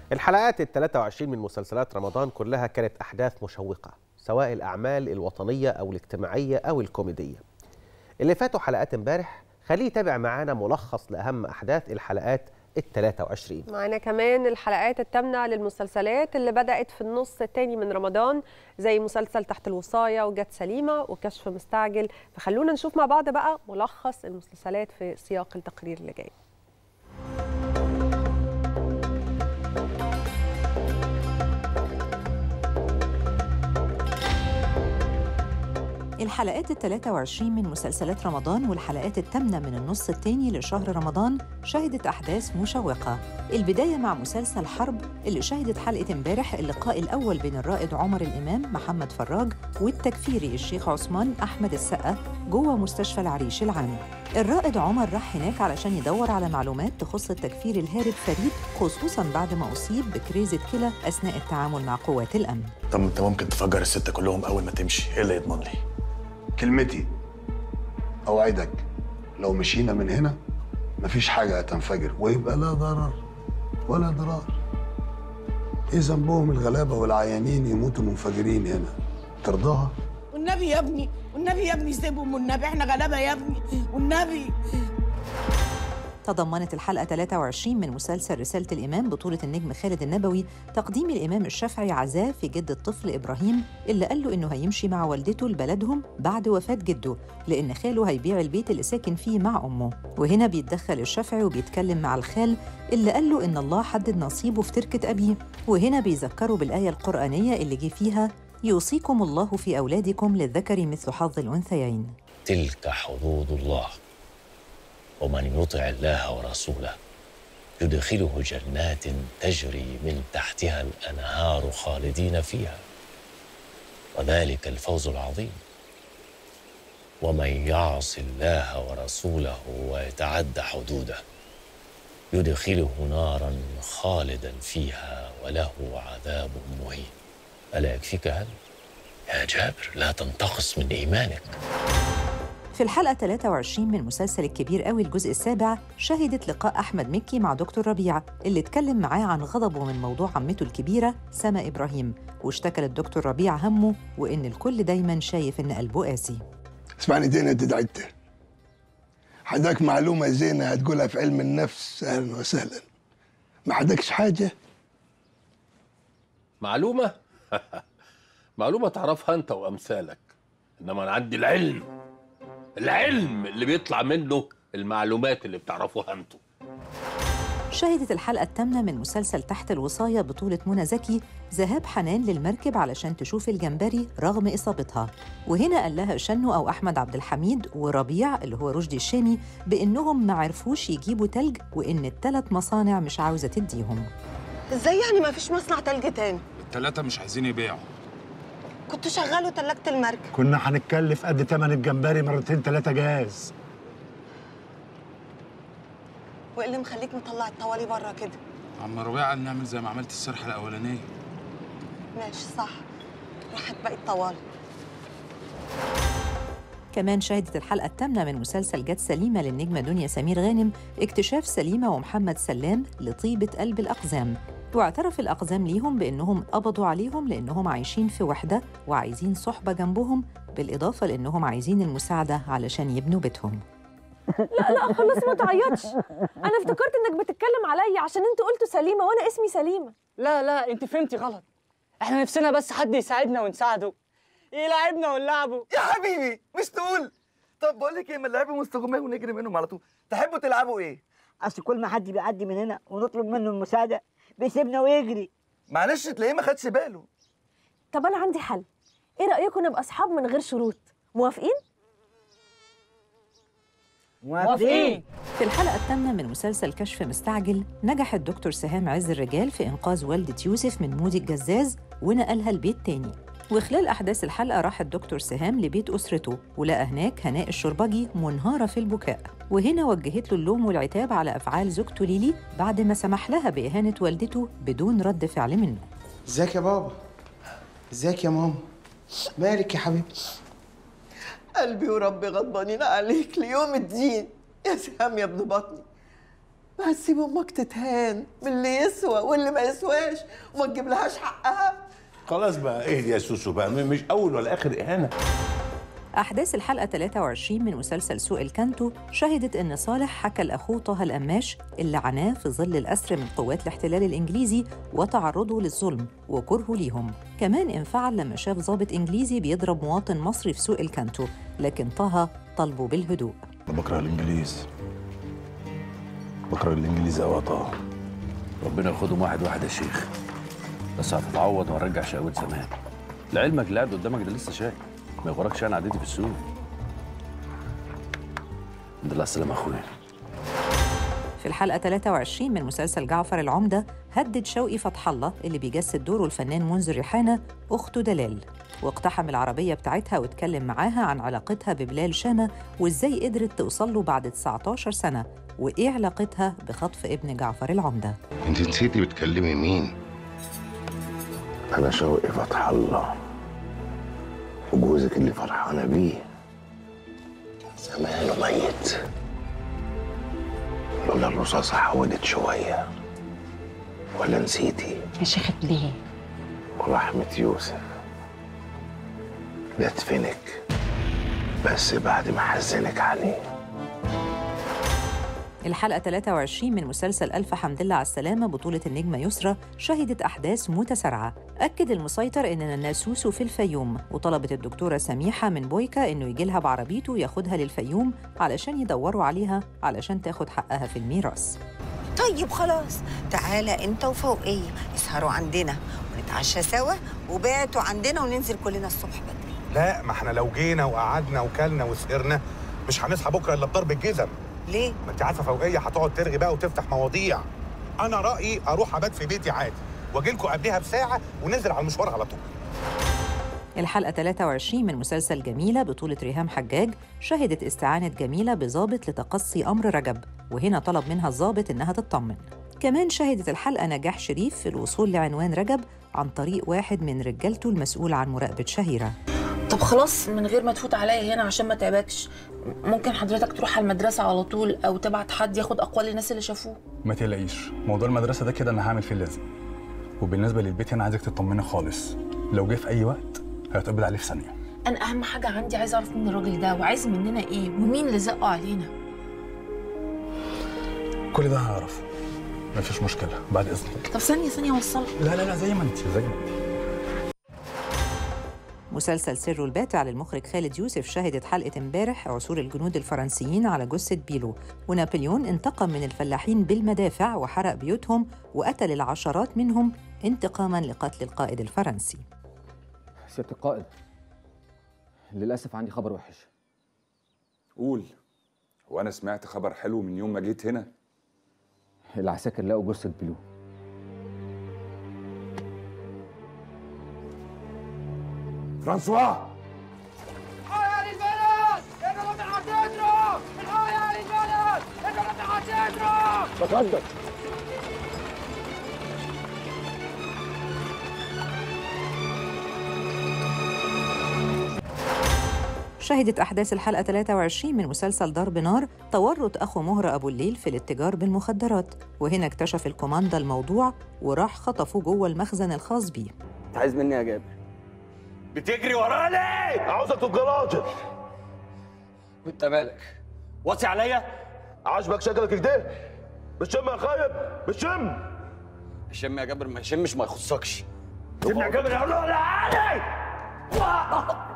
الحلقات ال 23 من مسلسلات رمضان كلها كانت أحداث مشوقة سواء الأعمال الوطنية أو الاجتماعية أو الكوميدية اللي فاتوا حلقات امبارح خليه يتابع معانا ملخص لأهم أحداث الحلقات ال 23 معانا كمان الحلقات الثامنة للمسلسلات اللي بدأت في النص الثاني من رمضان زي مسلسل تحت الوصاية وجت سليمة وكشف مستعجل فخلونا نشوف مع بعض بقى ملخص المسلسلات في سياق التقرير اللي جاي الحلقات ال 23 من مسلسلات رمضان والحلقات الثامنة من النص الثاني لشهر رمضان شهدت أحداث مشوقة البداية مع مسلسل حرب اللي شهدت حلقة امبارح اللقاء الأول بين الرائد عمر الإمام محمد فراج والتكفيري الشيخ عثمان أحمد السقا جوه مستشفى العريش العام الرائد عمر راح هناك علشان يدور على معلومات تخص التكفير الهارب فريد خصوصا بعد ما أصيب بكريزة كلى أثناء التعامل مع قوات الأمن طب انت ممكن تفجر الستة كلهم اول ما تمشي ايه اللي يضمن لي كلمتي اوعدك لو مشينا من هنا مفيش حاجه هتنفجر ويبقى لا ضرر ولا ضرار ايه ذنبهم الغلابه والعيانين يموتوا منفجرين هنا ترضاها والنبي يا ابني والنبي يا ابني سيبهم والنبي احنا غلابه يا ابني والنبي تضمنت الحلقة 23 من مسلسل رسالة الإمام بطولة النجم خالد النبوي تقديم الإمام الشافعي عزاه في جد الطفل إبراهيم اللي قال له إنه هيمشي مع والدته لبلدهم بعد وفاة جده لأن خاله هيبيع البيت اللي ساكن فيه مع أمه وهنا بيتدخل الشافعي وبيتكلم مع الخال اللي قال له إن الله حدد نصيبه في تركة أبيه وهنا بيذكره بالآية القرآنية اللي جه فيها يوصيكم الله في أولادكم للذكر مثل حظ الأنثيين تلك حدود الله ومن يطع الله ورسوله يدخله جنات تجري من تحتها الانهار خالدين فيها وذلك الفوز العظيم ومن يعص الله ورسوله ويتعد حدوده يدخله نارا خالدا فيها وله عذاب مهين الا يكفيك هذا يا جابر لا تنتقص من ايمانك في الحلقة 23 من مسلسل الكبير قوي الجزء السابع شهدت لقاء أحمد مكي مع دكتور ربيع اللي اتكلم معاه عن غضبه من موضوع عمته الكبيرة سما إبراهيم واشتكى للدكتور ربيع همه وإن الكل دايما شايف إن قلبه قاسي اسمعني تاني انت دعيت حداك معلومه زينه هتقولها في علم النفس اهلا وسهلا ما حداكش حاجه معلومة؟ معلومة تعرفها أنت وأمثالك إنما أنا عندي العلم العلم اللي بيطلع منه المعلومات اللي بتعرفوها أنتوا شهدت الحلقة الثامنة من مسلسل تحت الوصاية بطولة منى زكي ذهاب حنان للمركب علشان تشوف الجمبري رغم إصابتها وهنا قال لها شنو أو أحمد عبد الحميد وربيع اللي هو رشدي الشامي بإنهم ما عرفوش يجيبوا تلج وإن الثلاث مصانع مش عاوزة تديهم ازاي يعني ما فيش مصنع تلج تاني التلاتة مش عايزين يبيعوا كنتوا شغلوا تلاجة المركب كنا هنتكلف قد تمن الجمبري مرتين تلاتة جاز وايه اللي مخليك مطلع الطوالي بره كده عم ربيع قال نعمل زي ما عملت السرحة الأولانية ماشي صح راحت باقي الطوالي كمان شهدت الحلقة الثامنة من مسلسل جت سليمة للنجمة دنيا سمير غانم اكتشاف سليمة ومحمد سلام لطيبة قلب الأقزام واعترف الأقزام ليهم بأنهم قبضوا عليهم لأنهم عايشين في وحدة وعايزين صحبة جنبهم بالإضافة لأنهم عايزين المساعدة علشان يبنوا بيتهم لا لا خلاص ما تعيطش انا افتكرت انك بتتكلم عليا عشان انت قلت سليمه وانا اسمي سليمه لا لا انت فهمتي غلط احنا نفسنا بس حد يساعدنا ونساعده يلعبنا ونلعبه يا حبيبي مش تقول طب بقول لك ايه ما نلعبهم مستغماه ونجري منهم على طول تحبوا تلعبوا ايه اصل كل ما حد بيعدي من هنا ونطلب منه المساعده بيسيبنا ويجري معلش تلاقيه ما خدش باله طب انا عندي حل ايه رايكم نبقى اصحاب من غير شروط موافقين موافقين في الحلقة الثامنة من مسلسل كشف مستعجل نجح الدكتور سهام عز الرجال في إنقاذ والدة يوسف من مودي الجزاز ونقلها لبيت تاني وخلال أحداث الحلقة راح الدكتور سهام لبيت أسرته ولقى هناك هناء الشربجي منهارة في البكاء وهنا وجهت له اللوم والعتاب على أفعال زوجته ليلي بعد ما سمح لها بإهانة والدته بدون رد فعل منه ازيك يا بابا ازيك يا ماما مالك يا حبيبتي قلبي وربي غضبانين عليك ليوم الدين يا سهام يا ابن بطني ما هتسيب امك تتهان من اللي يسوى واللي ما يسواش وما تجيب لهاش حقها خلاص بقى اهدي يا سوسو بقى مش اول ولا اخر اهانه أحداث الحلقة 23 من مسلسل سوق الكانتو شهدت إن صالح حكى لأخوه طه القماش اللي عاناه في ظل الأسر من قوات الاحتلال الإنجليزي وتعرضه للظلم وكرهه ليهم كمان انفعل لما شاف ضابط إنجليزي بيضرب مواطن مصري في سوق الكانتو لكن طه طلبه بالهدوء انا بكره الانجليز بكره الانجليز قوي طه ربنا ياخدهم واحد واحد يا شيخ بس هتتعوض وهنرجع شقاوة زمان لعلمك اللي قاعد قدامك ده لسه شايف ما يغركش انا عديتي في السوق الحمد لله على السلامة يا اخويا في الحلقة 23 من مسلسل جعفر العمدة هدد شوقي فتح الله اللي بيجسد دوره الفنان منذر ريحانة أخته دلال واقتحم العربية بتاعتها واتكلم معاها عن علاقتها ببلال شامة وإزاي قدرت توصل له بعد 19 سنة وإيه علاقتها بخطف ابن جعفر العمدة انت نسيتي بتكلمي مين انا شوقي فتح الله وجوزك اللي فرحانه بيه زمانه ميت لولا الرصاصه حودت شويه ولا نسيتي يا شيخة ليه؟ ورحمة يوسف بدفنك بس بعد ما حزنك عليه الحلقة 23 من مسلسل ألف حمد لله على السلامة بطولة النجمة يسرى شهدت أحداث متسارعة أكد المسيطر إن الناسوسو في الفيوم وطلبت الدكتورة سميحة من بويكا إنه يجي لها بعربيته ياخدها للفيوم علشان يدوروا عليها علشان تاخد حقها في الميراث طيب خلاص تعالى انت وفوقيه اسهروا عندنا ونتعشى سوا وباتوا عندنا وننزل كلنا الصبح بدري لا ما احنا لو جينا وقعدنا وكلنا وسهرنا مش هنصحى بكره الا بضرب الجزم ليه؟ ما انت عارفه فوقيه هتقعد ترغي بقى وتفتح مواضيع انا رايي اروح ابات في بيتي عادي واجي لكم قبلها بساعه وننزل على المشوار على طول الحلقة 23 من مسلسل جميلة بطولة ريهام حجاج شهدت استعانة جميلة بظابط لتقصي أمر رجب وهنا طلب منها الظابط إنها تطمن كمان شهدت الحلقة نجاح شريف في الوصول لعنوان رجب عن طريق واحد من رجالته المسؤول عن مراقبة شهيرة طب خلاص من غير ما تفوت عليا هنا عشان ما تعبكش ممكن حضرتك تروح على المدرسة على طول أو تبعت حد ياخد أقوال الناس اللي شافوه ما تقلقيش موضوع المدرسه ده كده انا هعمل فيه اللازم وبالنسبه للبيت انا عايزك تطمني خالص لو جه في اي وقت هيتقبض عليه في ثانيه أنا أهم حاجة عندي عايزة أعرف مين الراجل ده وعايز مننا إيه ومين اللي زقه علينا كل ده هعرفه مفيش مشكله بعد اذنك طب ثانية ثانية أوصلك لا لا لا زي ما انت زي ما انت مسلسل سر الباتع للمخرج خالد يوسف شهدت حلقة امبارح عثور الجنود الفرنسيين على جثة بيلو ونابليون انتقم من الفلاحين بالمدافع وحرق بيوتهم وقتل العشرات منهم انتقاما لقتل القائد الفرنسي سيادة القائد للأسف عندي خبر وحش قول وانا سمعت خبر حلو من يوم ما جيت هنا العساكر لقوا جثة بيلو فرانسوا الحقوا يا البلد الرجل هتضرب الحقوا يا البلد الرجل هتضرب تقدم شهدت أحداث الحلقة 23 من مسلسل ضرب نار تورط أخو مهر أبو الليل في الاتجار بالمخدرات وهنا اكتشف الكوماندا الموضوع وراح خطفه جوه المخزن الخاص بيه انت عايز مني يا جابر بتجري ورايا ليه؟ عاوزك تبقى راجل وانت مالك واطي عليا عاجبك شكلك كده؟ بتشم يا خايب؟ بتشم؟ الشم يا جابر ما يشمش ما يخصكش شم يا جابر يا علي